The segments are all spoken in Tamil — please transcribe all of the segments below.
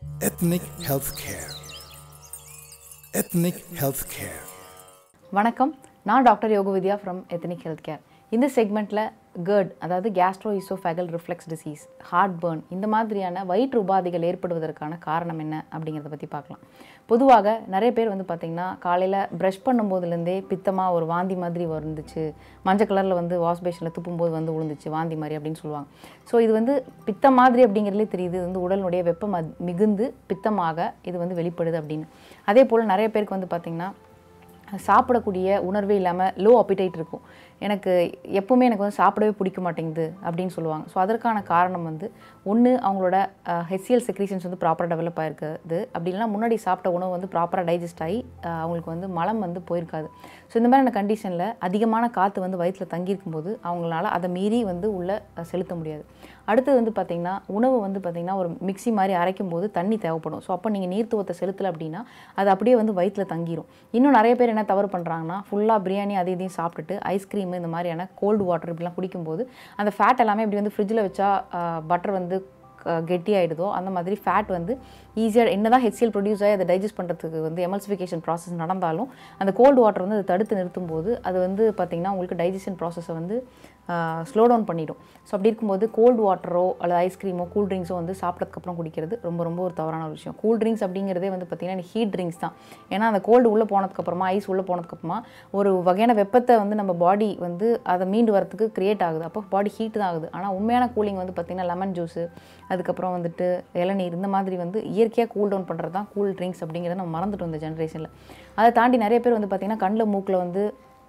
Ethnic Healthcare. Ethnic Healthcare. வணக்கம் நான் doctor Yogavidya from ethnic health care இந்த செக்மெண்ட்டில் GERD அதாவது gastro oesophageal reflux disease heartburn இந்த மாதிரியான வயிற்று உபாதைகள் ஏற்படுவதற்கான காரணம் என்ன அப்படிங்கிறத பற்றி பார்க்கலாம் பொதுவாக நிறைய பேர் வந்து பார்த்திங்கன்னா காலையில் ப்ரஷ் பண்ணும்போதுலேருந்தே பித்தமாக ஒரு வாந்தி மாதிரி வந்துச்சு மஞ்சள் கலரில் வந்து வாஷ் பேஷனில் துப்பும்போது வந்து விழுந்துச்சு வாந்தி மாதிரி அப்படின்னு சொல்லுவாங்க ஸோ இது வந்து பித்தம் மாதிரி அப்படிங்கிறதுலே தெரியுது இது வந்து உடலுடைய வெப்பம் அத்- மிகுந்து பித்தமாக இது வந்து வெளிப்படுது அப்படின்னு அதே போல் நிறைய பேருக்கு வந்து பார்த்திங்கன்னா சாப்பிடக்கூடிய உணர்வே இல்லாமல் லோ அப்பிடைட் இருக்கும் எனக்கு எப்பவுமே எனக்கு வந்து சாப்பிடவே பிடிக்க மாட்டேங்குது அப்படின்னு சொல்லுவாங்க ஸோ அதற்கான காரணம் வந்து ஒன்று அவங்களோட ஹெச்சிஎல் செக்ரீஷன்ஸ் வந்து ப்ராப்பராக டெவலப் ஆயிருக்குது அப்படி இல்லைன்னா முன்னாடி சாப்பிட்ட உணவு வந்து ப்ராப்பராக டைஜஸ்ட் ஆகி அஹ், அவங்களுக்கு வந்து மலம் வந்து போயிருக்காது ஸோ இந்த மாதிரியான கண்டிஷனில் அதிகமான காற்று வந்து வயிற்றில் தங்கியிருக்கும் போது அவங்களால அதை மீறி வந்து உள்ளே செலுத்த முடியாது அடுத்தது வந்து பார்த்திங்கன்னா உணவு வந்து பார்த்திங்கன்னா ஒரு மிக்ஸி மாதிரி அரைக்கும் போது தண்ணி தேவைப்படும் ஸோ அப்போ நீங்கள் நீர்த்துவத்தை செலுத்தலை அப்படின்னா அது அப்படியே வந்து வயிற்றில் தங்கிரும் இன்னும் நிறைய பேர் என்ன தவறு பண்ணுறாங்கன்னா ஃபுல்லாக பிரியாணி அது இதையும் சாப்பிட்டுட்டு ஐஸ்கிரீம் இந்த மாதிரியான கோல்டு வாட்டர் இப்படிலாம் குடிக்கும்போது அந்த ஃபேட் எல்லாமே இப்படி வந்து ஃப்ரிட்ஜில் வச்சா பட்டர் வந்து க- கெட்டியாயிடுதோ அந்த மாதிரி ஃபேட் வந்து ஈஸியாக என்ன தான் ஹெச்சிஎல் ப்ரொடியூஸ் ஆகி அதை டைஜஸ்ட் பண்ணுறதுக்கு வந்து எமல்சிஃபிகேஷன் ப்ராசஸ் நடந்தாலும் அந்த கோல்டு வாட்டர் வந்து அதை தடுத்து நிறுத்தும் போது அது வந்து பார்த்திங்கன்னா உங்களுக்கு டைஜஷன் ப்ராசஸை வந்து ஸ்லோ டவுன் பண்ணிடும் ஸோ அப்படி இருக்கும்போது கோல்டு வாட்டரோ அல்லது ஐஸ்கிரீமோ கூல் ட்ரிங்க்ஸோ வந்து சாப்பிட்டதுக்கப்புறம் குடிக்கிறது ரொம்ப ரொம்ப ஒரு தவறான ஒரு விஷயம் கூல் ட்ரிங்க்ஸ் அப்படிங்கிறதே வந்து பார்த்திங்கன்னா ஹீட் ட்ரிங்க்ஸ் தான் ஏன்னா அந்த கோல்டு உள்ளே போனதுக்கப்புறமா ஐஸ் உள்ளே போனதுக்கப்புறமா ஒரு வகையான வெப்பத்தை வந்து நம்ம பாடி வந்து அதை மீண்டு வரத்துக்கு கிரியேட் ஆகுது அப்போ பாடி ஹீட் தான் ஆகுது ஆனால் உண்மையான கூலிங் வந்து பார்த்திங்கன்னா லெமன் ஜூஸு அதுக்கப்புறம் வந்துட்டு இளநீர் இந்த மாதிரி வந்து இயற்கையாக கூல் டவுன் பண்ணுறது தான் கூல் ட்ரிங்க்ஸ் அப்படிங்கிறத நம்ம மறந்துட்டோம் இந்த ஜென்ரேஷனில் அதை தாண்டி நிறைய பேர் வந்து பார்த்திங்கன்னா கண்ணில் மூக்கில் வந்து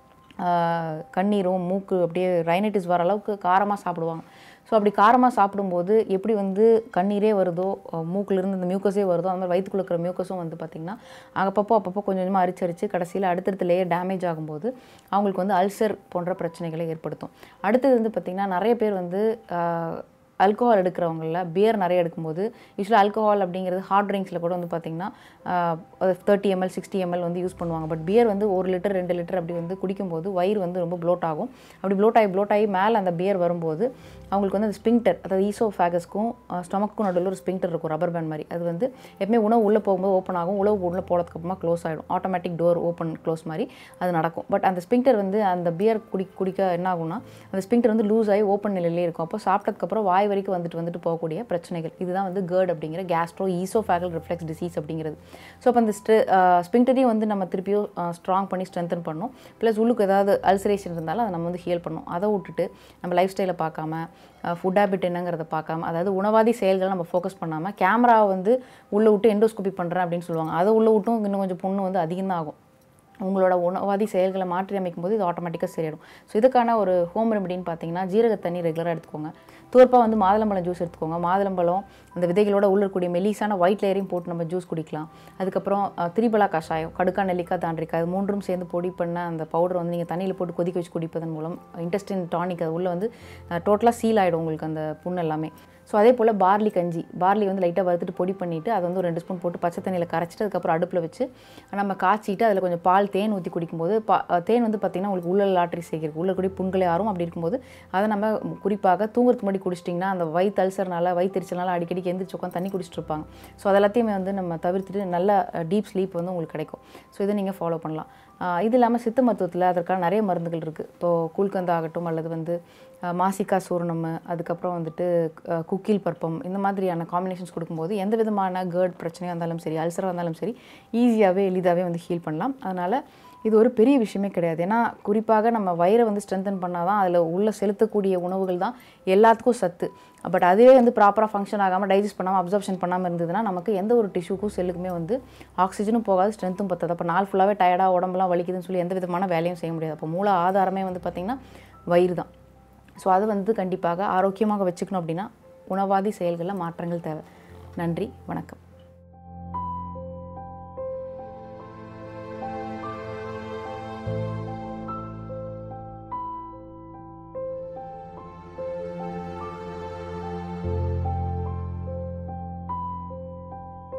ஆஹ், கண்ணீரும் மூக்கு அப்படியே ரைனைட்டிஸ் வர அளவுக்கு காரமாக சாப்பிடுவாங்க ஸோ அப்படி காரமாக சாப்பிடும்போது எப்படி வந்து கண்ணீரே வருதோ அஹ், மூக்குலேருந்து இந்த மியூக்கஸே வருதோ அந்த மாதிரி வயிற்றுக்குள்ள இருக்கிற மியூக்கஸும் வந்து பார்த்திங்கன்னா அப்பப்போ அப்பப்போ கொஞ்சம் கொஞ்சமாக அரிச்சு அரிச்சு கடைசியில் அடுத்தடுத்த லேயர் டேமேஜ் ஆகும்போது அவங்களுக்கு வந்து அல்சர் போன்ற பிரச்சனைகளை ஏற்படுத்தும் அடுத்தது வந்து பார்த்திங்கன்னா நிறைய பேர் வந்து ஆல்கோஹால் எடுக்கிறவங்கள பியர் நிறைய எடுக்கும்போது யூஸ்வலாக ஆல்கோஹால் அப்படிங்கிறது ஹார்ட் ட்ரிங்க்ஸில் கூட வந்து பார்த்திங்கன்னா தேர்ட்டி எம்எல் சிக்ஸ்டி எம்எல் வந்து யூஸ் பண்ணுவாங்க பட் பியர் வந்து ஒரு லிட்டர் ரெண்டு லிட்டர் அப்படி வந்து குடிக்கும்போது வயிறு வந்து ரொம்ப ப்ளோட் ஆகும் அப்படி ப்ளோட் ஆகி ப்ளோட் ஆகி மேலே அந்த பியர் வரும்போது அவங்களுக்கு வந்து அந்த ஸ்பிங்டர் அதாவது ஈசோ ஃபேகஸ்க்கும் ஸ்டொமக்கும் நடுவில் ஒரு ஸ்பிங்டர் இருக்கும் ரப்பர் பேண்ட் மாதிரி அது வந்து எப்பவுமே உணவு உள்ளே போகும்போது ஓப்பன் ஆகும் உணவு உள்ளே போனதுக்கு அப்புறமா க்ளோஸ் ஆகிடும் ஆட்டோமேட்டிக் டோர் ஓப்பன் க்ளோஸ் மாதிரி அது நடக்கும் பட் அந்த ஸ்பிங்டர் வந்து அந்த பியர் குடி குடிக்க என்ன ஆகும்னா அந்த ஸ்பிங்டர் வந்து லூஸ் ஆகி ஓப்பன் நிலையிலே இருக்கும் அப்போ சாப்பிட்டதுக்கப்புறம் வாய் வரைக்கும் வந்துட்டு வந்துட்டு போகக்கூடிய பிரச்சனைகள் இதுதான் வந்து GERD அப்படிங்கிற கேஸ்ட்ரோ ஈசோஃபேகல் ரிஃப்ளெக்ஸ் டிசீஸ் அப்படிங்கிறது ஸோ அப்போ அந்த ஸ்பிங்டரையும் வந்து நம்ம திருப்பியும் ஸ்ட்ராங் பண்ணி ஸ்ட்ரென்தன் பண்ணணும் ப்ளஸ் உள்ளுக்கு ஏதாவது அல்சரேஷன் இருந்தாலும் அதை நம்ம வந்து ஹீல் பண்ணணும் அதை விட்டுட்டு நம்ம லைஃப் ஸ்டைலை பார்க்காம ஃபுட் ஹேபிட் என்னங்கிறத பார்க்காம அதாவது உணவாதி செயல்களை நம்ம ஃபோக்கஸ் பண்ணாமல் கேமராவை வந்து உள்ளே விட்டு எண்டோஸ்கோபி பண்ணுறேன் அப்படின்னு சொல்லுவாங்க அதை உள்ளே விட்டும் இன்னும் கொஞ்சம் புண்ணு வந்து அதிகம் தான் ஆகும் உங்களோட உணவாதி செயல்களை மாற்றி அமைக்கும் போது இது ஆட்டோமேட்டிக்காக சரியாயிடும் ஸோ இதுக்கான ஒரு ஹோம் ரெமடின்னு பார்த்தீங்கன்னா ஜீரக தண்ணி ரெகுலராக எடுத்துக்கோங்க தூர்ப்பாக வந்து மாதுளம்பழம் ஜூஸ் எடுத்துக்கோங்க மாதுளம்பழம் அந்த விதைகளோட உள்ள இருக்கக்கூடிய மெலிசான ஒயிட் லேயரையும் போட்டு நம்ம ஜூஸ் குடிக்கலாம் அதுக்கப்புறம் அஹ், திரிபலா கஷாயம் கடுக்கா நெல்லிக்காய் தாண்டிக்காய் அது மூன்றும் சேர்ந்து பொடி பண்ண அந்த பவுடர் வந்து நீங்கள் தண்ணியில் போட்டு கொதிக்க வச்சு குடிப்பதன் மூலம் இன்டெஸ்டின் டானிக் அது உள்ளே வந்து டோட்டலாக சீல் ஆகிடும் உங்களுக்கு அந்த புண்ணு எல்லாமே ஸோ அதே போல் பார்லி கஞ்சி பார்லி வந்து லைட்டாக வறுத்துட்டு பொடி பண்ணிவிட்டு அதை வந்து ஒரு ரெண்டு ஸ்பூன் போட்டு பச்சை தண்ணியில் கரைச்சிட்டு அதுக்கப்புறம் அடுப்பில் வச்சு நம்ம காய்ச்சிட்டு அதில் கொஞ்சம் பால் தேன் ஊற்றி குடிக்கும்போது பா அஹ் தேன் வந்து பார்த்திங்கன்னா உங்களுக்கு உள்ள லாட்ரி சேர்க்கிறது உள்ள கூடிய புண்களை ஆறும் அப்படி இருக்கும்போது அதை நம்ம குறிப்பாக தூங்குறதுக்கு முன்னாடி குடிச்சிட்டிங்கன்னா அந்த வயிற்று அல்சர்னால வயிற்றுச்சல்னால அடிக்கடி எந்திரிச்சு உட்காந்து தண்ணி குடிச்சிட்டு இருப்பாங்க ஸோ அது எல்லாத்தையுமே வந்து நம்ம தவிர்த்துட்டு நல்ல டீப் ஸ்லீப் வந்து உங்களுக்கு கிடைக்கும் ஸோ இதை நீங்கள் ஃபாலோ பண்ணலாம் ஆஹ் இது இல்லாமல் சித்த மருத்துவத்தில் அதற்கான நிறைய மருந்துகள் இருக்குது இப்போது கூழ்கந்தா ஆகட்டும் அல்லது வந்து ஆஹ் மாசிக்கா சூர்ணம் அதுக்கப்புறம் வந்துட்டு ஆஹ் குக்கில் பருப்பம் இந்த மாதிரியான காம்பினேஷன்ஸ் கொடுக்கும்போது எந்த விதமான கேர்ட் பிரச்சனையாக இருந்தாலும் சரி அல்சராக இருந்தாலும் சரி ஈஸியாகவே எளிதாகவே வந்து ஹீல் பண்ணலாம் அதனால் இது ஒரு பெரிய விஷயமே கிடையாது ஏன்னா குறிப்பாக நம்ம வயிறை வந்து ஸ்ட்ரென்தன் பண்ணால் தான் அதில் உள்ள செலுத்தக்கூடிய உணவுகள் தான் எல்லாத்துக்கும் சத்து பட் அதுவே வந்து ப்ராப்பராக ஃபங்க்ஷன் ஆகாமல் டைஜஸ்ட் பண்ணாமல் அப்சர்ப்ஷன் பண்ணாமல் இருந்ததுன்னா நமக்கு எந்த ஒரு டிஷ்யூக்கும் செல்லுக்குமே வந்து ஆக்சிஜனும் போகாது ஸ்ட்ரென்த்தும் பத்தாது அப்போ நாள் ஃபுல்லாகவே டயர்டாக உடம்புலாம் வலிக்குதுன்னு சொல்லி எந்த விதமான வேலையும் செய்ய முடியாது அப்போ மூல ஆதாரமே வந்து பார்த்திங்கன்னா வயிறு தான் ஸோ அதை வந்து கண்டிப்பாக ஆரோக்கியமாக வச்சுக்கணும் அப்படின்னா உணவாதி செயல்களில் மாற்றங்கள் தேவை நன்றி வணக்கம்